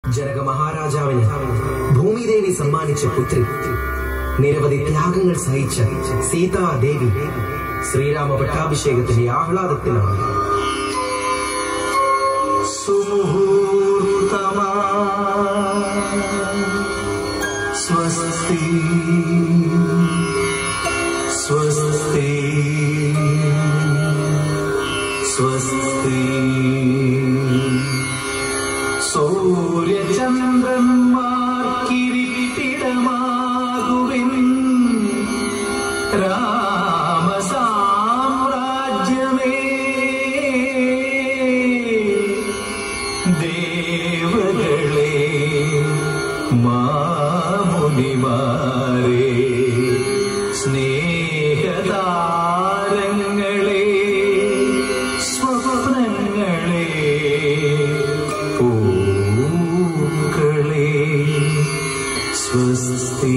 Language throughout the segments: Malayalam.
ജനക മഹാരാജാവിന് ഭൂമിദേവി സമ്മാനിച്ച പുത്രി നിരവധി ത്യാഗങ്ങൾ സഹിച്ച സീതാദേവി ശ്രീരാമ പട്ടാഭിഷേകത്തിന്റെ ആഹ്ലാദത്തിലാണ് സുമുഹൂർത്തമാ സ്വസ്തി സ്വസ്തി സ്വസ്തി സൂര്യചന്ദ്രന്മാർക്കിരിപ്പിടമാകുവിൻ രാമസാമ്രാജ്യമേ ദേവകളെ മാമുനിമാരെ സ്നേഹതാരങ്ങളെ സ്വപ്നങ്ങളെ പൂക്കളെ സ്വസ്തി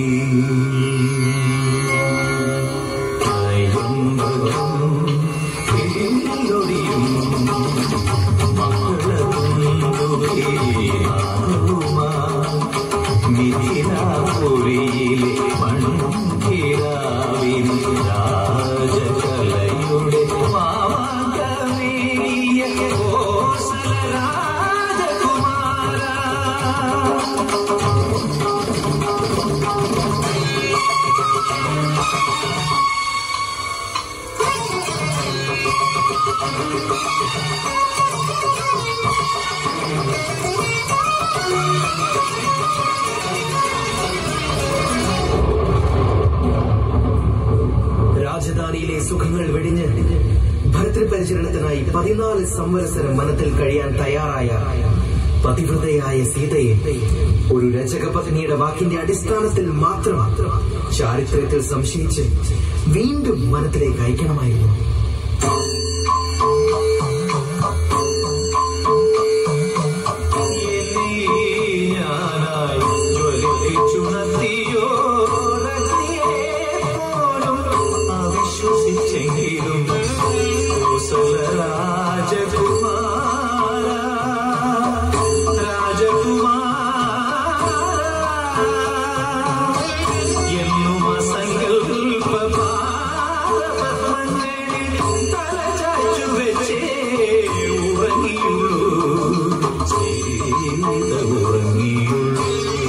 ൊടിയും മിഥിലാപുരിയിലെ മൺകിരാവിൻ രാജകലയുടെ മാമകമേയ കോസല രാജകുമാര രാജധാനിയിലെ സുഖങ്ങൾ വെടിഞ്ഞ് ഭർത്തൃപരിചരണത്തിനായി പതിനാല് സംവത്സരം വനത്തിൽ കഴിയാൻ തയ്യാറായ പതിവ്രതയായ സീതയെ ഒരു രചകപത്നിയുടെ വാക്കിന്റെ അടിസ്ഥാനത്തിൽ മാത്രം ചാരിത്രത്തിൽ സംശയിച്ച് വീണ്ടും വനത്തിലേക്ക് അയക്കണമായിരുന്നു ഞാനായി ജ്വലിപ്പിച്ചുണർത്തിയോ രഗ്നിയെ പോലും അവിശ്വസിച്ചെങ്കിലും കോസല രാജകുമാര രാജകുമാര എന്നും അസങ്കൽപ്പ പാദപത്മങ്ങളിൽ തലചായ്ച്ചു വെച്ചേ ഉറങ്ങിയുള്ളൂ ചെയ്ത ഉറങ്ങിയുള്ളൂ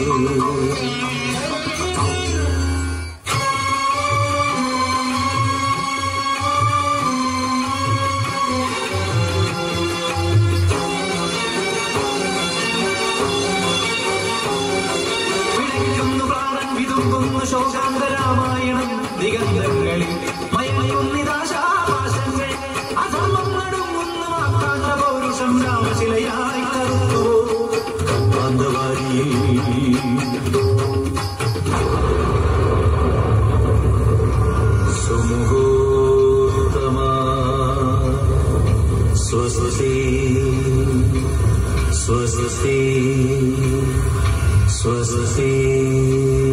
വിളിക്കുന്നു പ്രാണൻ വിതുമ്പുന്നു ശോകാന്ത രാമായണം ദിഗന്ധങ്ങളിൽ മയമയുന്നിതാശാപാശങ്ങൾ അധർമ്മം നടുങ്ങുന്നു മാത്താണ്ട പൗരുഷം രാമശിലയായി കറുത്തു കാന്തവാരിയിൽ സുമുഹൂർത്തമാ സ്വസ്തി സ്വസ്തി സ്വസ്തി